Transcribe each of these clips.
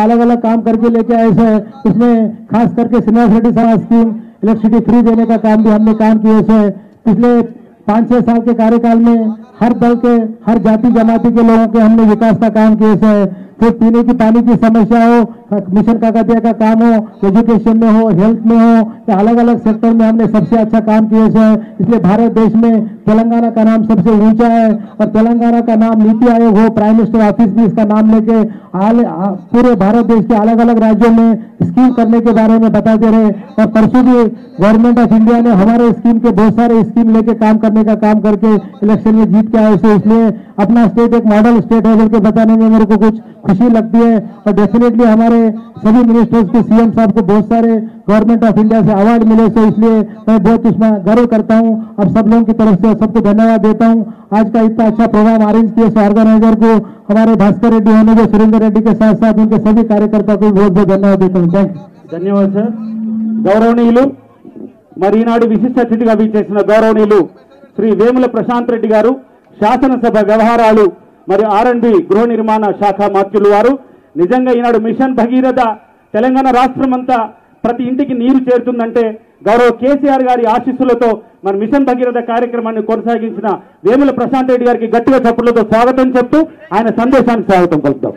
अलग अलग काम करके लेके आए थे उसमें खास करके श्रीनिवास रेड्डी साहब स्कीम इलेक्ट्रिसिटी फ्री देने का काम भी हमने काम किए थे पिछले पाँच छह साल के कार्यकाल में हर दल के हर जाति जमाति के लोगों के हमने विकास का काम किए थे फिर पीने की पानी की समस्या हो मिशन काकतिया का काम हो एजुकेशन में हो हेल्थ में हो या अलग अलग सेक्टर में हमने सबसे अच्छा काम किए थे इसलिए भारत देश में तेलंगाना का नाम सबसे ऊंचा है और तेलंगाना का नाम नीति आयोग हो प्राइम मिनिस्टर ऑफिस भी इसका नाम लेके आल- आ- पूरे भारत देश के अलग अलग राज्यों में स्कीम करने के बारे में बताते रहे और परसों भी गवर्नमेंट ऑफ इंडिया ने हमारे स्कीम के बहुत सारे स्कीम लेके काम करने का काम करके इलेक्शन में जीत के आए थे इसलिए अपना स्टेट एक मॉडल स्टेट है करके बताने में मेरे को कुछ खुशी लगती है और डेफिनेटली हमारे सभी मिनिस्टर्स के सीएम साहब को बहुत सारे गवर्नमेंट ऑफ इंडिया से अवार्ड मिले थे इसलिए मैं बहुत इसमें गर्व करता हूं और सब लोगों की तरफ से सबको धन्यवाद देता हूं आज का इतना अच्छा प्रोग्राम अरेंज किए से ऑर्गेनाइजर को हमारे भास्कर रेड्डी होने जो सुरेंद्र रेड्डी के साथ साथ उनके सभी कार्यकर्ताओं को बहुत बहुत धन्यवाद देता हूँ थैंक यू ధన్యవాదాలు సార్ గౌరవనీయులు మరి ఈనాడు విశిష్ట అతిథిగా చేసిన గౌరవనీయులు శ్రీ వేముల ప్రశాంత్ రెడ్డి గారు శాసనసభ వ్యవహారాలు మరి ఆర్ అండ్ బి గృహ నిర్మాణ శాఖ మాత్యులు వారు నిజంగా ఈనాడు మిషన్ భగీరథ తెలంగాణ రాష్ట్రం అంతా ప్రతి ఇంటికి నీరు చేరుతుందంటే గౌరవ కేసీఆర్ గారి ఆశీస్సులతో మన మిషన్ భగీరథ కార్యక్రమాన్ని కొనసాగించిన వేముల ప్రశాంత్ రెడ్డి గారికి గట్టిగా చప్పులతో స్వాగతం చెప్తూ ఆయన సందేశానికి స్వాగతం పలుకుతాం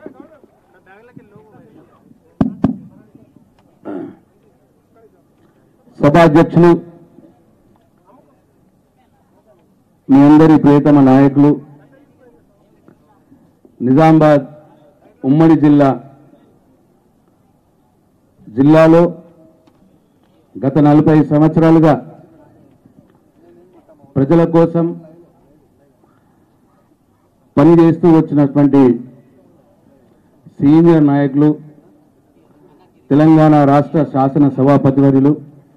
సభాధ్యక్షులు మీ అందరి ప్రియతమ నాయకులు నిజామాబాద్ ఉమ్మడి జిల్లా జిల్లాలో గత నలభై సంవత్సరాలుగా ప్రజల కోసం పనిచేస్తూ వచ్చినటువంటి సీనియర్ నాయకులు తెలంగాణ రాష్ట్ర శాసన సభాపతివర్యులు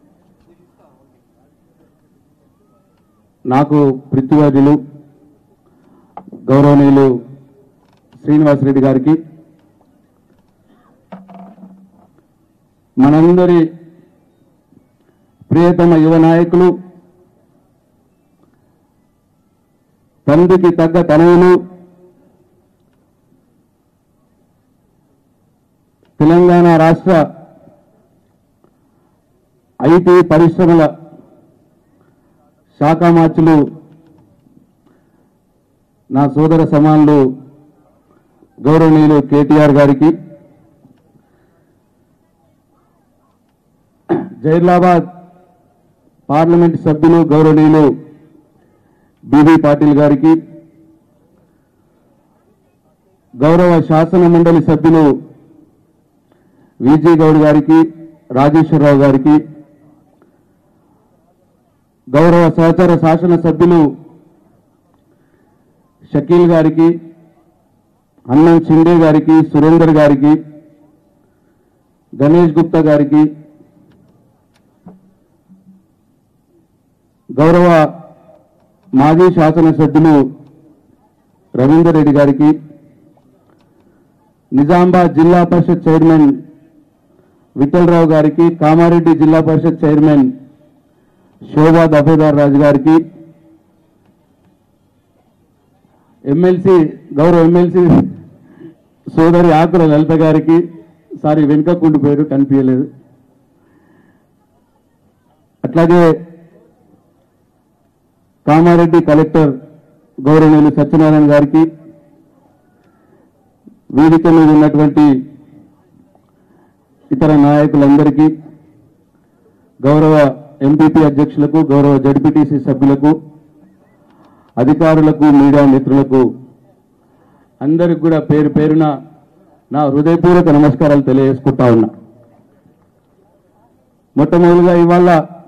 నాకు పృథ్వీరాజులు గౌరవనీయులు శ్రీనివాసరెడ్డి గారికి మనందరి ప్రియతమ యువ నాయకులు తండ్రికి తగ్గ తనయులు తెలంగాణ రాష్ట్ర ఐటీ పరిశ్రమల శాఖ మార్చులు నా సోదర సమానులు గౌరవనీయులు కేటీఆర్ గారికి జైర్లాబాద్ పార్లమెంట్ సభ్యులు గౌరవనీయులు బీబీ పాటిల్ గారికి గౌరవ శాసన మండలి సభ్యులు విజయ్ గౌడ్ గారికి రాజేశ్వరరావు గారికి గౌరవ సహచర శాసన సభ్యులు షకీల్ గారికి అన్నం షిండే గారికి సురేందర్ గారికి గణేష్ గుప్తా గారికి గౌరవ మాజీ శాసనసభ్యులు రవీందర్ రెడ్డి గారికి నిజామాబాద్ జిల్లా పరిషత్ చైర్మన్ విఠలరావు గారికి కామారెడ్డి జిల్లా పరిషత్ చైర్మన్ శోభా దఫేదార్ రాజు గారికి ఎమ్మెల్సీ గౌరవ ఎమ్మెల్సీ సోదరి ఆకుల లలిత గారికి సారీ వెనుకకుండి పేరు కనిపించలేదు అట్లాగే కామారెడ్డి కలెక్టర్ గౌరవనీయులు సత్యనారాయణ గారికి వేదిక మీద ఉన్నటువంటి ఇతర నాయకులందరికీ గౌరవ ఎంపీపీ అధ్యక్షులకు గౌరవ జడ్పీటీసీ సభ్యులకు అధికారులకు మీడియా మిత్రులకు అందరికి కూడా పేరు పేరున నా హృదయపూర్వక నమస్కారాలు తెలియజేసుకుంటా ఉన్నా మొట్టమొదటిగా ఇవాళ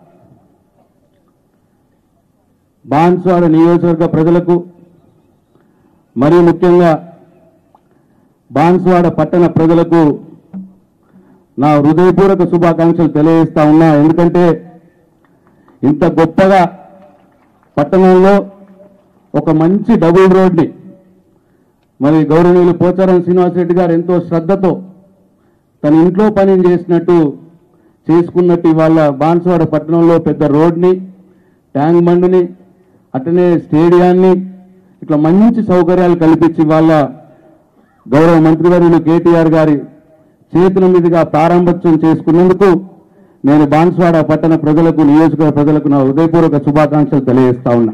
బాన్స్వాడ నియోజకవర్గ ప్రజలకు మరీ ముఖ్యంగా బాన్స్వాడ పట్టణ ప్రజలకు నా హృదయపూర్వక శుభాకాంక్షలు తెలియజేస్తా ఉన్నా ఎందుకంటే ఇంత గొప్పగా పట్టణంలో ఒక మంచి డబుల్ రోడ్ని మరి గౌరవనీయులు పోచారం శ్రీనివాసరెడ్డి గారు ఎంతో శ్రద్ధతో తన ఇంట్లో పని చేసినట్టు చేసుకున్నట్టు ఇవాళ బాన్స్వాడ పట్టణంలో పెద్ద రోడ్ని ట్యాంక్ బండ్ని అట్లనే స్టేడియాన్ని ఇట్లా మంచి సౌకర్యాలు కల్పించి వాళ్ళ గౌరవ మంత్రివర్యులు కేటీఆర్ గారి చేతుల మీదుగా ప్రారంభోత్సవం చేసుకున్నందుకు నేను బాన్స్వాడ పట్టణ ప్రజలకు నియోజకవర్గ ప్రజలకు నా హృదయపూర్వక శుభాకాంక్షలు తెలియజేస్తా ఉన్నా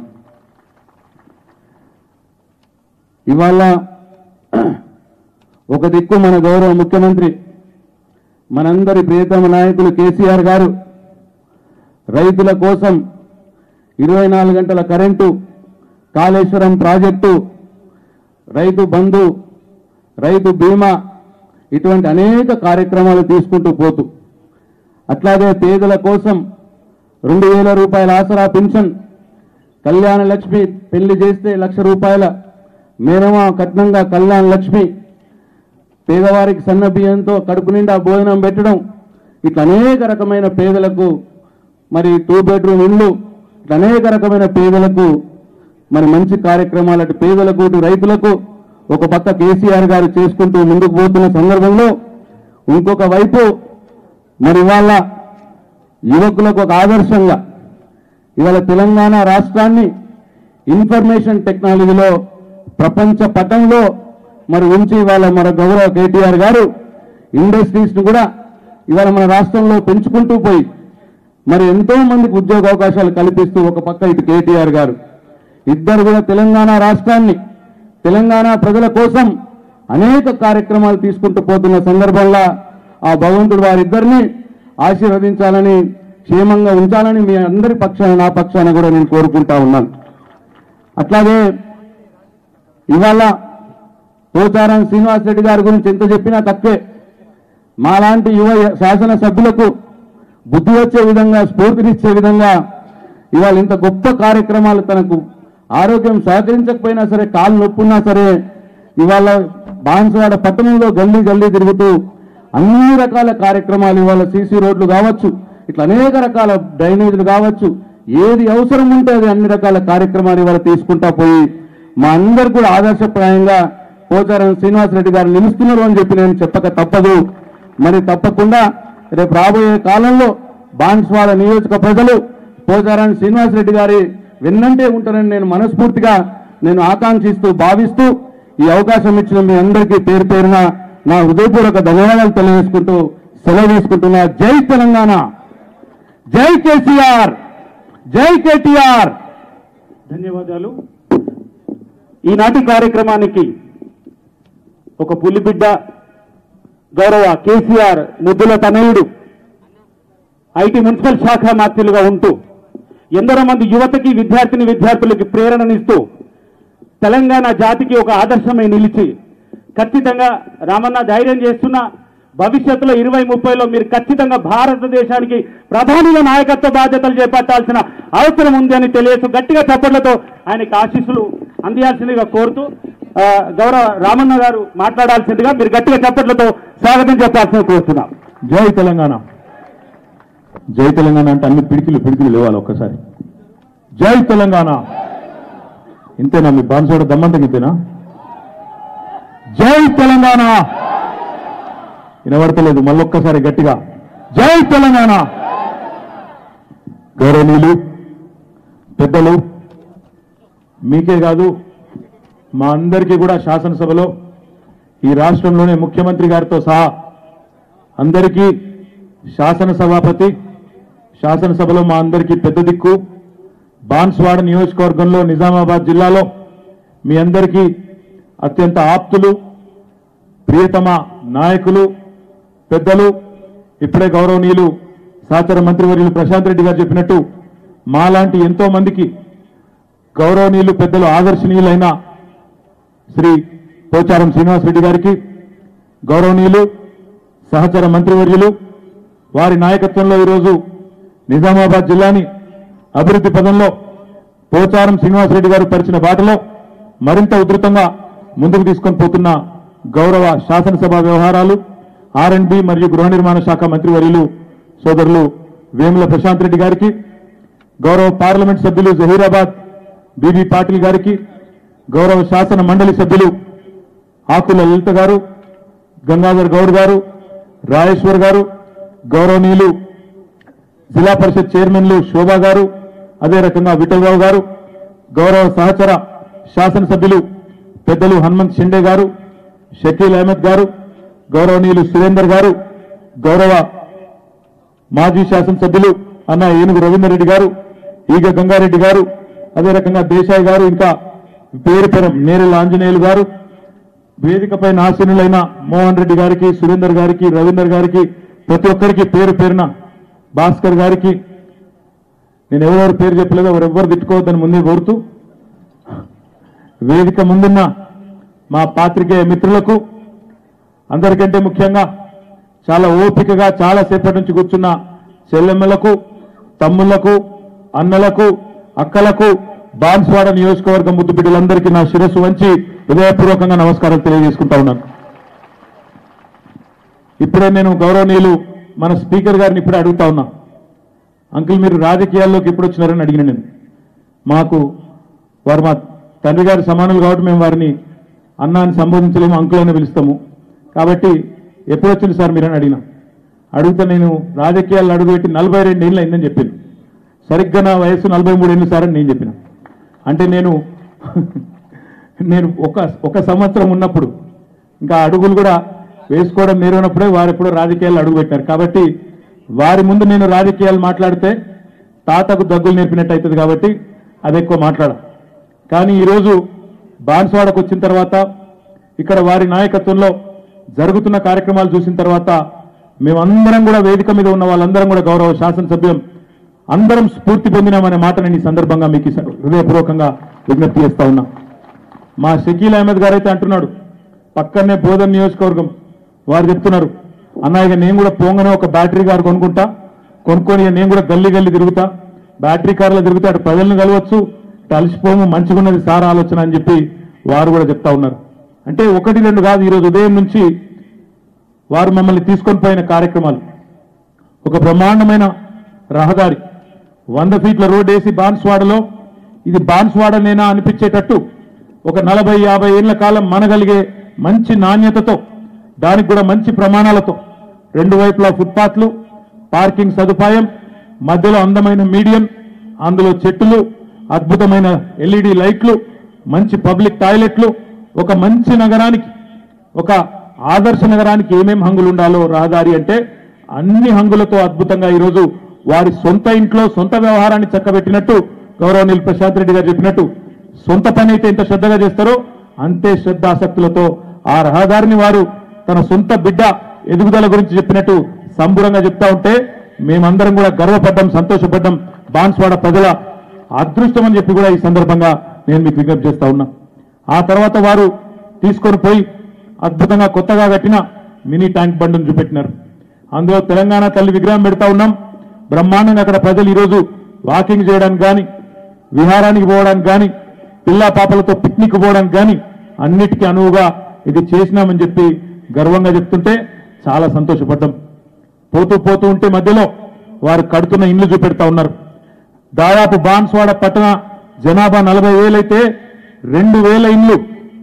ఇవాళ ఒక దిక్కు మన గౌరవ ముఖ్యమంత్రి మనందరి ప్రియతమ నాయకులు కేసీఆర్ గారు రైతుల కోసం ఇరవై నాలుగు గంటల కరెంటు కాళేశ్వరం ప్రాజెక్టు రైతు బంధు రైతు బీమా ఇటువంటి అనేక కార్యక్రమాలు తీసుకుంటూ పోతూ అట్లాగే పేదల కోసం రెండు వేల రూపాయల ఆసరా పింఛన్ కళ్యాణ లక్ష్మి పెళ్లి చేస్తే లక్ష రూపాయల మేనమా కట్నంగా కళ్యాణ లక్ష్మి పేదవారికి సన్న బియ్యంతో కడుపు నిండా భోజనం పెట్టడం ఇట్లా అనేక రకమైన పేదలకు మరి టూ బెడ్రూమ్ ఇళ్ళు ఇట్లా అనేక రకమైన పేదలకు మరి మంచి కార్యక్రమాలు అటు పేదలకు ఇటు రైతులకు ఒక పక్క కేసీఆర్ గారు చేసుకుంటూ ముందుకు పోతున్న సందర్భంలో ఇంకొక వైపు మరి ఇవాళ యువకులకు ఒక ఆదర్శంగా ఇవాళ తెలంగాణ రాష్ట్రాన్ని ఇన్ఫర్మేషన్ టెక్నాలజీలో ప్రపంచ పటంలో మరి ఉంచి ఇవాళ మన గౌరవ కేటీఆర్ గారు ఇండస్ట్రీస్ ను కూడా ఇవాళ మన రాష్ట్రంలో పెంచుకుంటూ పోయి మరి ఎంతో మందికి ఉద్యోగ అవకాశాలు కల్పిస్తూ ఒక పక్క ఇటు కేటీఆర్ గారు ఇద్దరు కూడా తెలంగాణ రాష్ట్రాన్ని తెలంగాణ ప్రజల కోసం అనేక కార్యక్రమాలు తీసుకుంటూ పోతున్న సందర్భంలో ఆ భగవంతుడు వారిద్దరిని ఆశీర్వదించాలని క్షేమంగా ఉంచాలని మీ అందరి పక్షాన నా పక్షాన కూడా నేను కోరుకుంటా ఉన్నాను అట్లాగే ఇవాళ పోచారం శ్రీనివాస్ రెడ్డి గారి గురించి ఎంత చెప్పినా తక్కువే మాలాంటి యువ శాసన సభ్యులకు బుద్ధి వచ్చే విధంగా స్ఫూర్తినిచ్చే విధంగా ఇవాళ ఇంత గొప్ప కార్యక్రమాలు తనకు ఆరోగ్యం సహకరించకపోయినా సరే కాలు నొప్పున్నా సరే ఇవాళ బాన్సువాడ పట్టణంలో గల్లీ గల్లీ తిరుగుతూ అన్ని రకాల కార్యక్రమాలు ఇవాళ సీసీ రోడ్లు కావచ్చు ఇట్లా అనేక రకాల డ్రైనేజీలు కావచ్చు ఏది అవసరం ఉంటే అది అన్ని రకాల కార్యక్రమాలు ఇవాళ తీసుకుంటా పోయి మా అందరు కూడా ఆదర్శప్రాయంగా పోచారం శ్రీనివాసరెడ్డి గారు నిలుస్తున్నారు అని చెప్పి నేను చెప్పక తప్పదు మరి తప్పకుండా రేపు రాబోయే కాలంలో బాన్స్వాడ నియోజక ప్రజలు పోచారం శ్రీనివాసరెడ్డి గారి వెన్నంటే ఉంటారని నేను మనస్ఫూర్తిగా నేను ఆకాంక్షిస్తూ భావిస్తూ ఈ అవకాశం ఇచ్చిన మీ అందరికీ పేరు పేరున నా హృదయపూర్వక ధన్యవాదాలు తెలియజేసుకుంటూ సెలవు తీసుకుంటున్నా జై తెలంగాణ జై కేసీఆర్ జై కేటీఆర్ ధన్యవాదాలు ఈనాటి కార్యక్రమానికి ఒక పులిబిడ్డ గౌరవ కేసీఆర్ ముద్దుల తనయుడు ఐటీ మున్సిపల్ శాఖ మాత్రులుగా ఉంటూ ఎందరో మంది యువతకి విద్యార్థిని విద్యార్థులకి ప్రేరణనిస్తూ తెలంగాణ జాతికి ఒక ఆదర్శమై నిలిచి ఖచ్చితంగా రామన్న ధైర్యం చేస్తున్న భవిష్యత్తులో ఇరవై ముప్పైలో మీరు ఖచ్చితంగా భారతదేశానికి ప్రధానిగా నాయకత్వ బాధ్యతలు చేపట్టాల్సిన అవసరం ఉంది అని తెలియజేస్తూ గట్టిగా చప్పట్లతో ఆయనకి ఆశీస్సులు అందియాల్సిందిగా కోరుతూ ఆ, గౌరవ రామన్న గారు మాట్లాడాల్సిందిగా మీరు గట్టిగా చప్పట్లతో స్వాగతం చెప్పాల్సిందిగా కోరుతున్నాం జై తెలంగాణ జై తెలంగాణ అంటే అన్ని పిడికిలు పిడికిలు లేవాలి ఒక్కసారి జై తెలంగాణ ఇంతేనా మీ బాన్సోడ దమ్మంతం ఇంతేనా జై తెలంగాణ వినబడతలేదు మళ్ళొక్కసారి గట్టిగా జై తెలంగాణ గౌరవనీయులు పెద్దలు మీకే కాదు మా అందరికీ కూడా శాసనసభలో ఈ రాష్ట్రంలోనే ముఖ్యమంత్రి గారితో సహా అందరికీ శాసనసభాపతి శాసనసభలో మా అందరికీ పెద్ద దిక్కు బాన్స్వాడ నియోజకవర్గంలో నిజామాబాద్ జిల్లాలో మీ అందరికీ అత్యంత ఆప్తులు ప్రియతమ నాయకులు పెద్దలు ఇప్పుడే గౌరవనీయులు సహచర మంత్రివర్యులు ప్రశాంత్ రెడ్డి గారు చెప్పినట్టు మాలాంటి ఎంతో మందికి గౌరవనీయులు పెద్దలు ఆదర్శనీయులైన శ్రీ పోచారం శ్రీనివాసరెడ్డి గారికి గౌరవనీయులు సహచర మంత్రివర్యులు వారి నాయకత్వంలో ఈరోజు నిజామాబాద్ జిల్లాని అభివృద్ధి పదంలో పోచారం శ్రీనివాసరెడ్డి గారు పరిచిన బాటలో మరింత ఉధృతంగా ముందుకు తీసుకొని పోతున్న గౌరవ శాసనసభ వ్యవహారాలు ఆర్ అండ్ బి మరియు గృహ నిర్మాణ శాఖ మంత్రివర్యులు సోదరులు వేముల ప్రశాంత్ రెడ్డి గారికి గౌరవ పార్లమెంట్ సభ్యులు జహీరాబాద్ బీబీ పాటిల్ గారికి గౌరవ శాసన మండలి సభ్యులు ఆకుల లలిత గారు గంగాధర్ గౌడ్ గారు రాజేశ్వర్ గారు గౌరవనీయులు జిల్లా పరిషత్ చైర్మన్లు శోభా గారు అదే రకంగా విఠలరావు గారు గౌరవ సహచర శాసనసభ్యులు పెద్దలు హనుమంత్ షిండే గారు షకీల్ అహ్మద్ గారు గౌరవనీయులు సురేందర్ గారు గౌరవ మాజీ శాసనసభ్యులు అన్న ఏనుగు రవీందర్ రెడ్డి గారు ఈగ గంగారెడ్డి గారు అదే రకంగా దేశాయ్ గారు ఇంకా పేరు పేరు నేరెల ఆంజనేయులు గారు వేదికపై ఆసీనులైన మోహన్ రెడ్డి గారికి సురేందర్ గారికి రవీందర్ గారికి ప్రతి ఒక్కరికి పేరు పేరున భాస్కర్ గారికి నేను ఎవరెవరు పేరు చెప్పలేదు ఎవరెవ్వరు తిట్టుకోవద్దని ముందే కోరుతూ వేదిక ముందున్న మా పాత్రికేయ మిత్రులకు అందరికంటే ముఖ్యంగా చాలా ఓపికగా చాలా సేపటి నుంచి కూర్చున్న చెల్లెమ్మలకు తమ్ముళ్లకు అన్నలకు అక్కలకు బాన్స్వాడ నియోజకవర్గం ముద్దు బిడ్డలందరికీ నా శిరస్సు వంచి హృదయపూర్వకంగా నమస్కారాలు తెలియజేసుకుంటా ఉన్నాను ఇప్పుడే నేను గౌరవనీయులు మన స్పీకర్ గారిని ఇప్పుడే అడుగుతా ఉన్నా అంకుల్ మీరు రాజకీయాల్లోకి ఎప్పుడు వచ్చినారని అడిగిన నేను మాకు వారు మా తండ్రి గారి సమానులు కాబట్టి మేము వారిని అన్న అని సంబోధించలేము అంకుల్ అని పిలుస్తాము కాబట్టి ఎప్పుడు వచ్చింది సార్ మీరని అడిగిన అడిగితే నేను రాజకీయాల్లో అడుగుపెట్టి నలభై రెండు ఏళ్ళు అయిందని చెప్పాను సరిగ్గా నా వయసు నలభై మూడు ఏళ్ళు సార్ అని నేను చెప్పిన అంటే నేను నేను ఒక ఒక సంవత్సరం ఉన్నప్పుడు ఇంకా అడుగులు కూడా వేసుకోవడం నేర్వనప్పుడే వారు ఎప్పుడో రాజకీయాలు అడుగు పెట్టారు కాబట్టి వారి ముందు నేను రాజకీయాలు మాట్లాడితే తాతకు దగ్గులు నేర్పినట్టు అవుతుంది కాబట్టి అది ఎక్కువ మాట్లాడ కానీ ఈరోజు బాన్స్వాడకు వచ్చిన తర్వాత ఇక్కడ వారి నాయకత్వంలో జరుగుతున్న కార్యక్రమాలు చూసిన తర్వాత మేమందరం కూడా వేదిక మీద ఉన్న వాళ్ళందరం కూడా గౌరవ శాసనసభ్యం అందరం స్ఫూర్తి పొందినామనే మాట నేను ఈ సందర్భంగా మీకు ఈ స- హృదయపూర్వకంగా విజ్ఞప్తి చేస్తా ఉన్నా మా షకీల్ అహ్మద్ గారు అయితే అంటున్నాడు పక్కనే బోధన్ నియోజకవర్గం వారు చెప్తున్నారు అన్న ఇక నేను కూడా పోంగనే ఒక బ్యాటరీ కారు కొనుక్కుంటా కొనుక్కొని ఇక నేను కూడా గల్లీ గల్లీ తిరుగుతా బ్యాటరీ కార్లో తిరుగుతా అటు ప్రజలను కలవచ్చు ఇటు అలసిపోము మంచిగున్నది సార్ ఆలోచన అని చెప్పి వారు కూడా చెప్తా ఉన్నారు అంటే ఒకటి రెండు కాదు ఈరోజు ఉదయం నుంచి వారు మమ్మల్ని తీసుకొని పోయిన కార్యక్రమాలు ఒక బ్రహ్మాండమైన రహదారి వంద ఫీట్ల రోడ్ వేసి బాన్స్వాడలో ఇది బాన్స్వాడనేనా అనిపించేటట్టు ఒక నలభై యాభై ఏళ్ల కాలం మనగలిగే మంచి నాణ్యతతో దానికి కూడా మంచి ప్రమాణాలతో రెండు వైపులా ఫుట్పాత్లు పార్కింగ్ సదుపాయం మధ్యలో అందమైన మీడియం అందులో చెట్టులు అద్భుతమైన ఎల్ఈడి లైట్లు మంచి పబ్లిక్ టాయిలెట్లు ఒక మంచి నగరానికి ఒక ఆదర్శ నగరానికి ఏమేం హంగులు ఉండాలో రహదారి అంటే అన్ని హంగులతో అద్భుతంగా ఈరోజు వారి సొంత ఇంట్లో సొంత వ్యవహారాన్ని చక్కబెట్టినట్టు గౌరవనీయులు ప్రశాంత్ రెడ్డి గారు చెప్పినట్టు సొంత పని అయితే ఎంత శ్రద్ధగా చేస్తారో అంతే శ్రద్ధాసక్తులతో ఆ రహదారిని వారు తన సొంత బిడ్డ ఎదుగుదల గురించి చెప్పినట్టు సంబురంగా చెప్తా ఉంటే మేమందరం కూడా గర్వపడ్డాం సంతోషపడ్డాం బాన్స్వాడ ప్రజల అదృష్టం అని చెప్పి కూడా ఈ సందర్భంగా నేను మీకు విజ్ఞప్తి చేస్తా ఉన్నా ఆ తర్వాత వారు తీసుకొని పోయి అద్భుతంగా కొత్తగా కట్టిన మినీ ట్యాంక్ బండును చూపెట్టినారు అందులో తెలంగాణ తల్లి విగ్రహం పెడతా ఉన్నాం బ్రహ్మాండంగా అక్కడ ప్రజలు ఈరోజు వాకింగ్ చేయడానికి కానీ విహారానికి పోవడానికి కానీ పిల్లా పాపలతో పిక్నిక్ పోవడానికి కానీ అన్నిటికీ అనువుగా ఇది చేసినామని చెప్పి గర్వంగా చెప్తుంటే చాలా సంతోషపడ్డాం పోతూ పోతూ ఉంటే మధ్యలో వారు కడుతున్న ఇండ్లు చూపెడతా ఉన్నారు దాదాపు బాన్స్వాడ పట్టణ జనాభా నలభై వేలైతే రెండు వేల ఇండ్లు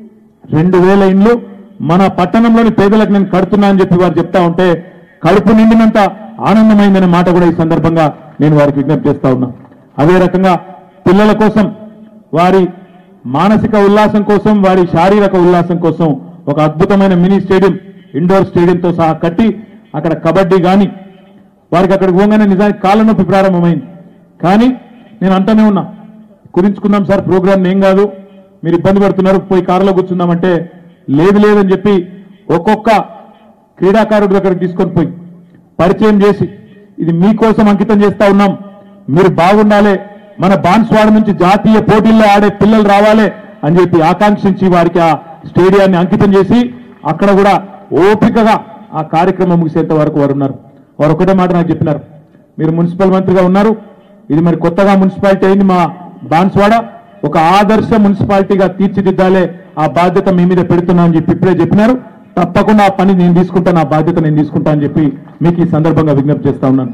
రెండు వేల ఇండ్లు మన పట్టణంలోని పేదలకు నేను కడుతున్నా అని చెప్పి వారు చెప్తా ఉంటే కడుపు నిండినంత ఆనందమైందనే మాట కూడా ఈ సందర్భంగా నేను వారికి విజ్ఞప్తి చేస్తా ఉన్నా అదే రకంగా పిల్లల కోసం వారి మానసిక ఉల్లాసం కోసం వారి శారీరక ఉల్లాసం కోసం ఒక అద్భుతమైన మినీ స్టేడియం ఇండోర్ స్టేడియంతో సహా కట్టి అక్కడ కబడ్డీ కానీ వారికి అక్కడికి పోగానే నిజానికి కాళ్ళ నొప్పి ప్రారంభమైంది కానీ నేను అంటానే ఉన్నా కుదించుకుందాం సార్ ప్రోగ్రామ్ ఏం కాదు మీరు ఇబ్బంది పడుతున్నారు పోయి కారులో కూర్చుందామంటే లేదు లేదని చెప్పి ఒక్కొక్క క్రీడాకారుడి దగ్గరికి తీసుకొని పోయి పరిచయం చేసి ఇది మీకోసం అంకితం చేస్తా ఉన్నాం మీరు బాగుండాలి మన బాన్స్వాడ నుంచి జాతీయ పోటీల్లో ఆడే పిల్లలు రావాలి అని చెప్పి ఆకాంక్షించి వారికి ఆ స్టేడియాన్ని అంకితం చేసి అక్కడ కూడా ఓపికగా ఆ కార్యక్రమం ముగిసేంత వరకు వారు ఉన్నారు వారు ఒకటే మాట నాకు చెప్పినారు మీరు మున్సిపల్ మంత్రిగా ఉన్నారు ఇది మరి కొత్తగా మున్సిపాలిటీ అయింది మా బాన్స్వాడ ఒక ఆదర్శ మున్సిపాలిటీగా తీర్చిదిద్దాలే ఆ బాధ్యత మీ మీద పెడుతున్నా అని చెప్పి ఇప్పుడే చెప్పినారు తప్పకుండా ఆ పని నేను తీసుకుంటాను ఆ బాధ్యత నేను తీసుకుంటా అని చెప్పి మీకు ఈ సందర్భంగా విజ్ఞప్తి చేస్తా ఉన్నాను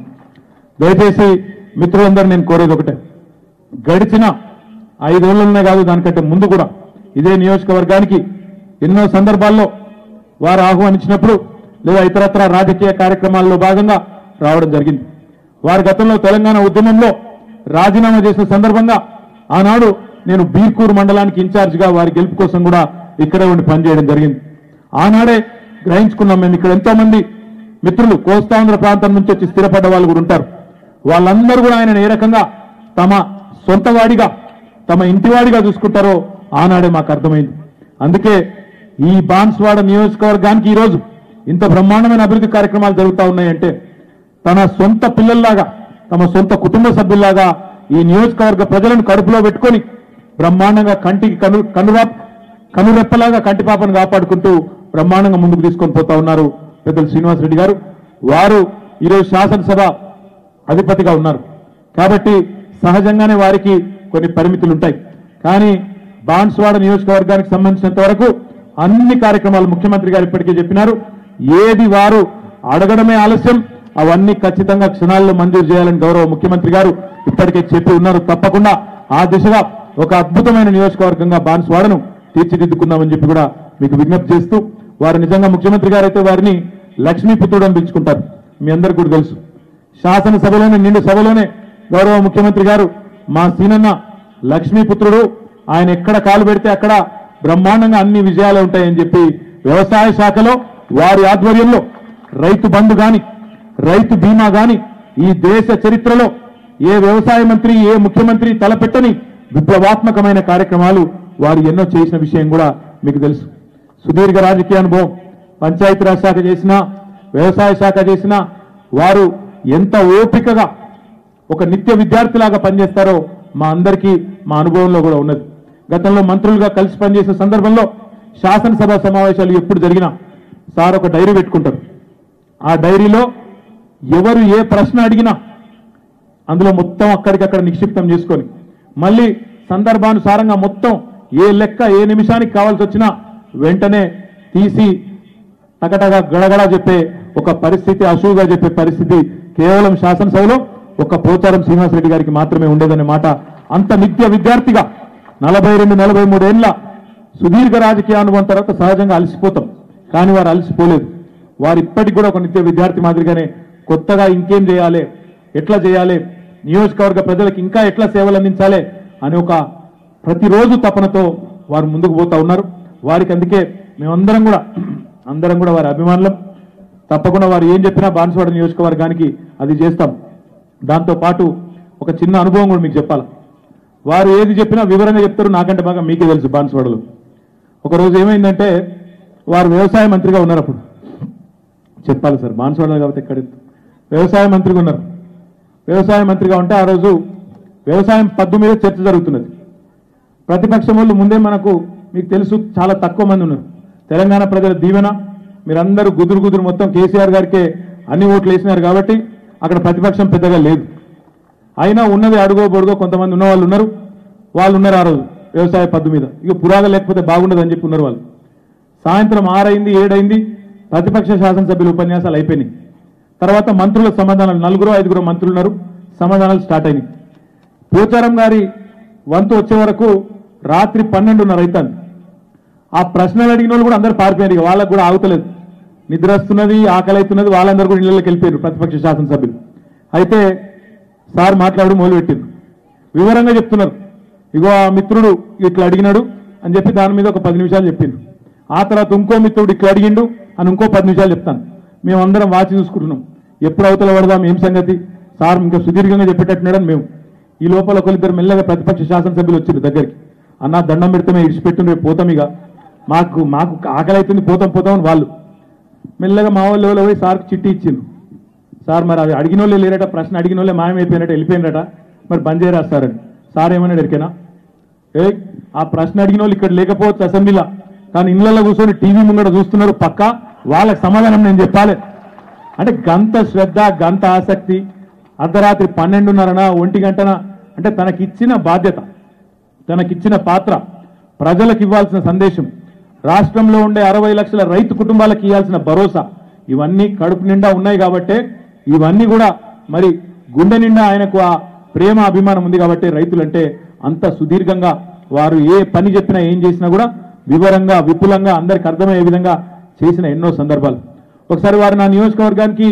దయచేసి మిత్రులందరూ నేను కోరేది ఒకటే గడిచిన ఐదేళ్లనే కాదు దానికంటే ముందు కూడా ఇదే నియోజకవర్గానికి ఎన్నో సందర్భాల్లో వారు ఆహ్వానించినప్పుడు లేదా ఇతరత్ర రాజకీయ కార్యక్రమాల్లో భాగంగా రావడం జరిగింది వారి గతంలో తెలంగాణ ఉద్యమంలో రాజీనామా చేసిన సందర్భంగా ఆనాడు నేను బీర్కూరు మండలానికి ఇన్ఛార్జిగా వారి గెలుపు కోసం కూడా ఇక్కడే ఉండి పనిచేయడం జరిగింది ఆనాడే గ్రహించుకున్నాం మేము ఇక్కడ ఎంతో మంది మిత్రులు కోస్తాంధ్ర ప్రాంతం నుంచి వచ్చి స్థిరపడ్డ వాళ్ళు కూడా ఉంటారు వాళ్ళందరూ కూడా ఆయన ఏ రకంగా తమ సొంత వాడిగా తమ ఇంటివాడిగా చూసుకుంటారో ఆనాడే మాకు అర్థమైంది అందుకే ఈ బాన్స్వాడ నియోజకవర్గానికి ఈరోజు ఇంత బ్రహ్మాండమైన అభివృద్ధి కార్యక్రమాలు జరుగుతూ ఉన్నాయంటే తన సొంత పిల్లల్లాగా తమ సొంత కుటుంబ సభ్యుల్లాగా ఈ నియోజకవర్గ ప్రజలను కడుపులో పెట్టుకొని బ్రహ్మాండంగా కంటికి కను కనురా కనురెప్పలాగా కంటిపాపను కాపాడుకుంటూ బ్రహ్మాండంగా ముందుకు తీసుకొని పోతా ఉన్నారు పెద్దలు శ్రీనివాసరెడ్డి గారు వారు ఈరోజు శాసనసభ అధిపతిగా ఉన్నారు కాబట్టి సహజంగానే వారికి కొన్ని పరిమితులు ఉంటాయి కానీ బాన్స్వాడ నియోజకవర్గానికి సంబంధించినంత వరకు అన్ని కార్యక్రమాలు ముఖ్యమంత్రి గారు ఇప్పటికే చెప్పినారు ఏది వారు అడగడమే ఆలస్యం అవన్నీ ఖచ్చితంగా క్షణాల్లో మంజూరు చేయాలని గౌరవ ముఖ్యమంత్రి గారు ఇప్పటికే చెప్పి ఉన్నారు తప్పకుండా ఆ దిశగా ఒక అద్భుతమైన నియోజకవర్గంగా బాన్స్వాడను తీర్చిదిద్దుకుందామని చెప్పి కూడా మీకు విజ్ఞప్తి చేస్తూ వారు నిజంగా ముఖ్యమంత్రి గారు అయితే వారిని లక్ష్మీపుత్రుడు అని పిలుచుకుంటారు మీ అందరికీ కూడా తెలుసు శాసనసభలోనే నిండు సభలోనే గౌరవ ముఖ్యమంత్రి గారు మా సీనన్న లక్ష్మీపుత్రుడు ఆయన ఎక్కడ కాలు పెడితే అక్కడ బ్రహ్మాండంగా అన్ని విజయాలు ఉంటాయని చెప్పి వ్యవసాయ శాఖలో వారి ఆధ్వర్యంలో రైతు బంధు గాని రైతు బీమా గాని ఈ దేశ చరిత్రలో ఏ వ్యవసాయ మంత్రి ఏ ముఖ్యమంత్రి తలపెట్టని విప్లవాత్మకమైన కార్యక్రమాలు వారు ఎన్నో చేసిన విషయం కూడా మీకు తెలుసు సుదీర్ఘ రాజకీయ అనుభవం పంచాయతీరాజ్ శాఖ చేసిన వ్యవసాయ శాఖ చేసిన వారు ఎంత ఓపికగా ఒక నిత్య విద్యార్థిలాగా పనిచేస్తారో మా అందరికీ మా అనుభవంలో కూడా ఉన్నది గతంలో మంత్రులుగా కలిసి పనిచేసిన సందర్భంలో శాసనసభ సమావేశాలు ఎప్పుడు జరిగినా సార్ ఒక డైరీ పెట్టుకుంటారు ఆ డైరీలో ఎవరు ఏ ప్రశ్న అడిగినా అందులో మొత్తం అక్కడికక్కడ నిక్షిప్తం చేసుకొని మళ్ళీ సందర్భానుసారంగా మొత్తం ఏ లెక్క ఏ నిమిషానికి కావాల్సి వచ్చినా వెంటనే తీసి టకటగా గడగడ చెప్పే ఒక పరిస్థితి అశువుగా చెప్పే పరిస్థితి కేవలం శాసనసభలో ఒక పోచారం శ్రీనివాసరెడ్డి గారికి మాత్రమే ఉండేదనే మాట అంత నిత్య విద్యార్థిగా నలభై రెండు నలభై మూడేళ్ల సుదీర్ఘ రాజకీయ అనుభవం తర్వాత సహజంగా అలసిపోతాం కానీ వారు అలసిపోలేదు వారు ఇప్పటికి కూడా ఒక నిత్య విద్యార్థి మాదిరిగానే కొత్తగా ఇంకేం చేయాలి ఎట్లా చేయాలి నియోజకవర్గ ప్రజలకు ఇంకా ఎట్లా సేవలు అందించాలి అని ఒక ప్రతిరోజు తపనతో వారు ముందుకు పోతా ఉన్నారు వారికి అందుకే మేమందరం కూడా అందరం కూడా వారి అభిమానులం తప్పకుండా వారు ఏం చెప్పినా బాన్సువాడ నియోజకవర్గానికి అది చేస్తాం దాంతో పాటు ఒక చిన్న అనుభవం కూడా మీకు చెప్పాలి వారు ఏది చెప్పినా వివరంగా చెప్తారు నాకంటే బాగా మీకే తెలుసు బాన్సువాడలో ఒకరోజు ఏమైందంటే వారు వ్యవసాయ మంత్రిగా ఉన్నారు అప్పుడు చెప్పాలి సార్ బాన్సువాడలో కాబట్టి ఎక్కడ వ్యవసాయ మంత్రిగా ఉన్నారు వ్యవసాయ మంత్రిగా ఉంటే ఆ రోజు వ్యవసాయం పద్దు మీద చర్చ జరుగుతున్నది ప్రతిపక్షం వాళ్ళు ముందే మనకు మీకు తెలుసు చాలా తక్కువ మంది ఉన్నారు తెలంగాణ ప్రజల దీవెన మీరందరూ గుదురు గుదురు మొత్తం కేసీఆర్ గారికే అన్ని ఓట్లు వేసినారు కాబట్టి అక్కడ ప్రతిపక్షం పెద్దగా లేదు అయినా ఉన్నది అడుగో బొడుగో కొంతమంది ఉన్న వాళ్ళు ఉన్నారు వాళ్ళు ఉన్నారు ఆ రోజు వ్యవసాయ పద్దు మీద ఇక పురాగా లేకపోతే బాగుండదు అని చెప్పి ఉన్నారు వాళ్ళు సాయంత్రం ఆరైంది ఏడైంది ప్రతిపక్ష శాసనసభ్యుల ఉపన్యాసాలు అయిపోయినాయి తర్వాత మంత్రుల సమాధానాలు నలుగురు ఐదుగురు మంత్రులు ఉన్నారు సమాధానాలు స్టార్ట్ అయినాయి పోచారం గారి వంతు వచ్చే వరకు రాత్రి పన్నెండున్నర అవుతుంది ఆ ప్రశ్నలు అడిగిన వాళ్ళు కూడా అందరు పారిపోయారు ఇక వాళ్ళకు కూడా ఆగుతలేదు నిద్ర వస్తున్నది ఆకలి అవుతున్నది వాళ్ళందరూ కూడా ఇళ్ళకి వెళ్ళిపోయారు ప్రతిపక్ష శాసనసభ్యులు అయితే సార్ మాట్లాడు మొదలుపెట్టింది వివరంగా చెప్తున్నారు ఇగో ఆ మిత్రుడు ఇట్లా అడిగినాడు అని చెప్పి దాని మీద ఒక పది నిమిషాలు చెప్పిండు ఆ తర్వాత ఇంకో మిత్రుడు ఇట్లా అడిగిండు అని ఇంకో పది నిమిషాలు చెప్తాను మేమందరం వాచి చూసుకుంటున్నాం ఎప్పుడు అవతల పడదాం ఏం సంగతి సార్ ఇంకా సుదీర్ఘంగా చెప్పేటట్టున్నాడని మేము ఈ లోపల ఒకరిద్దరు మెల్లగా ప్రతిపక్ష శాసనసభ్యులు వచ్చింది దగ్గరికి అన్న దండం పెడితే మేము ఇడిచిపెట్టిన రేపు పోతాం ఇక మాకు మాకు ఆకలి అవుతుంది పోతాం పోతాం అని వాళ్ళు మెల్లగా మా వాళ్ళు ఎవరో పోయి సార్కి చిట్టి ఇచ్చిండు సార్ మరి అది అడిగిన వాళ్ళే లేరట ప్రశ్న అడిగిన వాళ్ళే మాయమైపోయినట్టు వెళ్ళిపోయినట మరి బంద్ చేయరాస్తారని సార్ ఏమన్నాడు ఎరికేనా ఏ ఆ ప్రశ్న అడిగిన వాళ్ళు ఇక్కడ లేకపోవచ్చు అసెంబ్లీలో కానీ ఇళ్ళల్లో కూర్చొని టీవీ ముంగట చూస్తున్నారు పక్క వాళ్ళకి సమాధానం నేను చెప్పాలి అంటే గంత శ్రద్ధ గంత ఆసక్తి అర్ధరాత్రి పన్నెండున్నరన ఒంటి గంటన అంటే తనకిచ్చిన బాధ్యత తనకిచ్చిన పాత్ర ప్రజలకు ఇవ్వాల్సిన సందేశం రాష్ట్రంలో ఉండే అరవై లక్షల రైతు కుటుంబాలకు ఇవ్వాల్సిన భరోసా ఇవన్నీ కడుపు నిండా ఉన్నాయి కాబట్టే ఇవన్నీ కూడా మరి గుండె నిండా ఆయనకు ఆ ప్రేమ అభిమానం ఉంది కాబట్టి రైతులంటే అంత సుదీర్ఘంగా వారు ఏ పని చెప్పినా ఏం చేసినా కూడా వివరంగా విపులంగా అందరికి అర్థమయ్యే విధంగా చేసిన ఎన్నో సందర్భాలు ఒకసారి వారు నా నియోజకవర్గానికి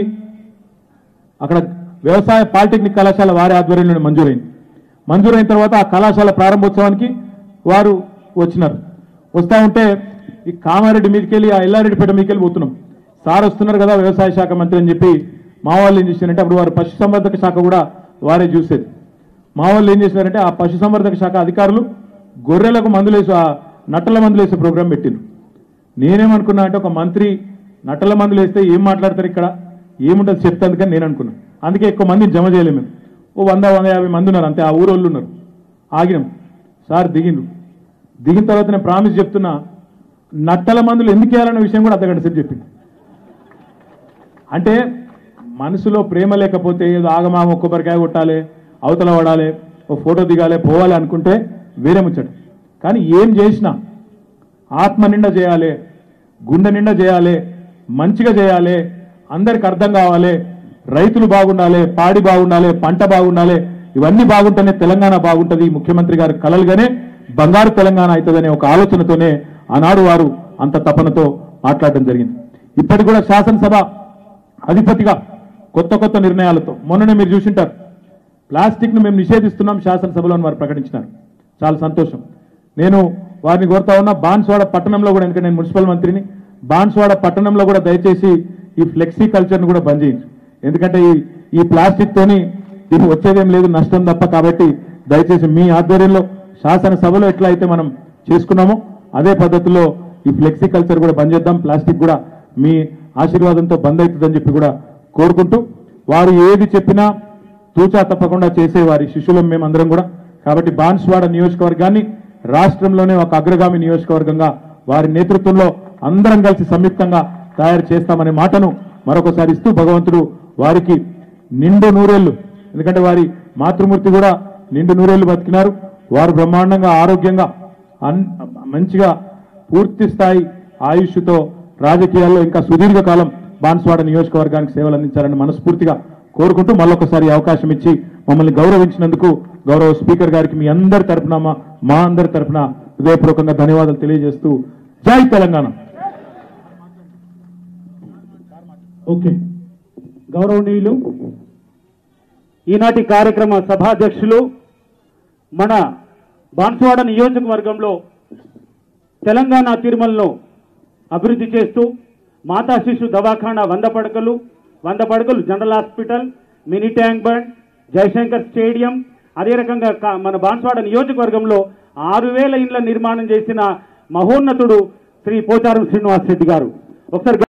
అక్కడ వ్యవసాయ పాలిటెక్నిక్ కళాశాల వారి ఆధ్వర్యంలో మంజూరైంది మంజూరైన తర్వాత ఆ కళాశాల ప్రారంభోత్సవానికి వారు వచ్చినారు వస్తా ఉంటే ఈ కామారెడ్డి మీదకి వెళ్ళి ఆ ఎల్లారెడ్డిపేట మీదకి వెళ్ళి పోతున్నాం సార్ వస్తున్నారు కదా వ్యవసాయ శాఖ మంత్రి అని చెప్పి మా వాళ్ళు ఏం చేశారంటే అప్పుడు వారు పశుసంవర్ధక శాఖ కూడా వారే చూసేది మా వాళ్ళు ఏం చేశారంటే ఆ పశుసంవర్ధక శాఖ అధికారులు గొర్రెలకు మందులు వేసి ఆ నట్టల మందులు వేసే ప్రోగ్రాం పెట్టిండ్రు నేనేమనుకున్నా అంటే ఒక మంత్రి నట్టల మందులు వేస్తే ఏం మాట్లాడతారు ఇక్కడ ఏముంటుంది చెప్తాను కానీ నేను అనుకున్నా అందుకే ఎక్కువ మందిని జమ చేయలేము మేము ఓ వంద వంద యాభై మంది ఉన్నారు అంతే ఆ ఊరోళ్ళు ఉన్నారు ఆగినాం సార్ దిగిండ్రు దిగిన తర్వాత నేను ప్రామిస్ చెప్తున్నా నట్టల మందులు ఎందుకు వేయాలన్న విషయం కూడా అర్ధగంట సేపు చెప్పింది అంటే మనసులో ప్రేమ లేకపోతే ఏదో ఆగమాగ కొబ్బరికాయ కొట్టాలి అవతల పడాలి ఓ ఫోటో దిగాలి పోవాలి అనుకుంటే వేరే ముచ్చట కానీ ఏం చేసినా ఆత్మ నిండా చేయాలి గుండె నిండా చేయాలి మంచిగా చేయాలి అందరికి అర్థం కావాలి రైతులు బాగుండాలి పాడి బాగుండాలి పంట బాగుండాలి ఇవన్నీ బాగుంటేనే తెలంగాణ బాగుంటది ముఖ్యమంత్రి గారి కలలుగానే బంగారు తెలంగాణ అవుతుందనే ఒక ఆలోచనతోనే ఆనాడు వారు అంత తపనతో మాట్లాడడం జరిగింది ఇప్పటికి కూడా శాసనసభ అధిపతిగా కొత్త కొత్త నిర్ణయాలతో మొన్ననే మీరు చూసింటారు ప్లాస్టిక్ ను మేము నిషేధిస్తున్నాం శాసనసభలో అని వారు ప్రకటించినారు చాలా సంతోషం నేను వారిని కోరుతా ఉన్నా బాన్స్వాడ పట్టణంలో కూడా ఎందుకంటే నేను మున్సిపల్ మంత్రిని బాన్స్వాడ పట్టణంలో కూడా దయచేసి ఈ ఫ్లెక్సీ కల్చర్ను కూడా బంద్ చేయండి ఎందుకంటే ఈ ఈ ప్లాస్టిక్ తోని దీనికి వచ్చేదేం లేదు నష్టం తప్ప కాబట్టి దయచేసి మీ ఆధ్వర్యంలో శాసనసభలో ఎట్లా అయితే మనం చేసుకున్నామో అదే పద్ధతిలో ఈ ఫ్లెక్సీ కల్చర్ కూడా బంద్ చేద్దాం ప్లాస్టిక్ కూడా మీ ఆశీర్వాదంతో బంద్ అవుతుందని చెప్పి కూడా కోరుకుంటూ వారు ఏది చెప్పినా తూచా తప్పకుండా చేసే వారి శిష్యులం మేమందరం కూడా కాబట్టి బాన్స్వాడ నియోజకవర్గాన్ని రాష్ట్రంలోనే ఒక అగ్రగామి నియోజకవర్గంగా వారి నేతృత్వంలో అందరం కలిసి సంయుక్తంగా తయారు చేస్తామనే మాటను మరొకసారి ఇస్తూ భగవంతుడు వారికి నిండు నూరేళ్లు ఎందుకంటే వారి మాతృమూర్తి కూడా నిండు నూరేళ్లు బతికినారు వారు బ్రహ్మాండంగా ఆరోగ్యంగా అన్- మంచిగా పూర్తి స్థాయి ఆయుష్తో రాజకీయాల్లో ఇంకా సుదీర్ఘ కాలం బాన్స్వాడ నియోజకవర్గానికి సేవలు అందించాలని మనస్ఫూర్తిగా కోరుకుంటూ మళ్ళొకసారి ఈ అవకాశం ఇచ్చి మమ్మల్ని గౌరవించినందుకు గౌరవ స్పీకర్ గారికి మీ అందరి తరపున మా- మా అందరి తరపున హృదయపూర్వకంగా ధన్యవాదాలు తెలియజేస్తూ జై తెలంగాణ ఓకే గౌరవనీయులు ఈనాటి కార్యక్రమ సభాధ్యక్షులు మన బాన్సువాడ నియోజకవర్గంలో తెలంగాణ తిరుమలను అభివృద్ధి చేస్తూ మాతా శిశు దవాఖానా వంద పడకలు వంద పడకలు general hospital mini tank bund Jayashankar stadium అదే రకంగా కా- మన బాన్సువాడ నియోజకవర్గంలో ఆరు వేల ఇండ్ల నిర్మాణం చేసిన మహోన్నతుడు శ్రీ పోచారం శ్రీనివాస్ రెడ్డి గారు ఒకసారి